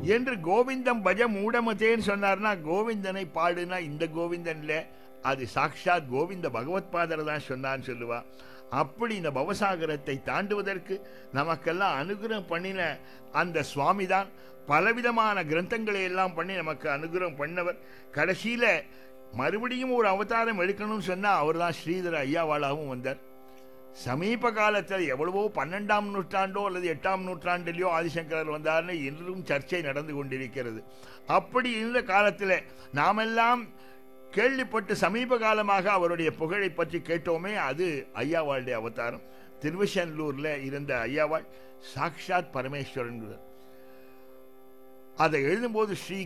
என்று கோவிந்தம் பஜ மூடமதேன்னு சொன்னார்னா கோவிந்தனை பாடுனா இந்த கோவிந்தன் இல்ல அது சாக்ஷாத் கோவிந்த பகவத்பாதர் தான் சொன்னான்னு சொல்லுவா அப்படி இந்த பவசாகரத்தை தாண்டுவதற்கு நமக்கெல்லாம் அனுகிரகம் பண்ணின அந்த சுவாமி தான் பலவிதமான கிரந்தங்களை எல்லாம் பண்ணி நமக்கு அனுகிரகம் பண்ணவர் கடைசியில மறுபடியும் ஒரு அவதாரம் எடுக்கணும்னு சொன்னா அவர் தான் ஸ்ரீதர ஐயாவாளாவும் வந்தார் சமீப காலத்தில் எவ்வளவோ பன்னெண்டாம் நூற்றாண்டோ அல்லது எட்டாம் நூற்றாண்டிலேயோ ஆதிசங்கரர் வந்தார்னு இன்றும் சர்ச்சை நடந்து கொண்டிருக்கிறது அப்படி இருந்த காலத்தில் நாமெல்லாம் கேள்விப்பட்டு சமீப காலமாக அவருடைய புகழை பற்றி கேட்டோமே அது ஐயாவாளுடைய அவதாரம் திருவிசன்லூர்ல இருந்த ஐயாவாள் சாக்ஷாத் பரமேஸ்வரன் அதை எழுதும்போது ஸ்ரீ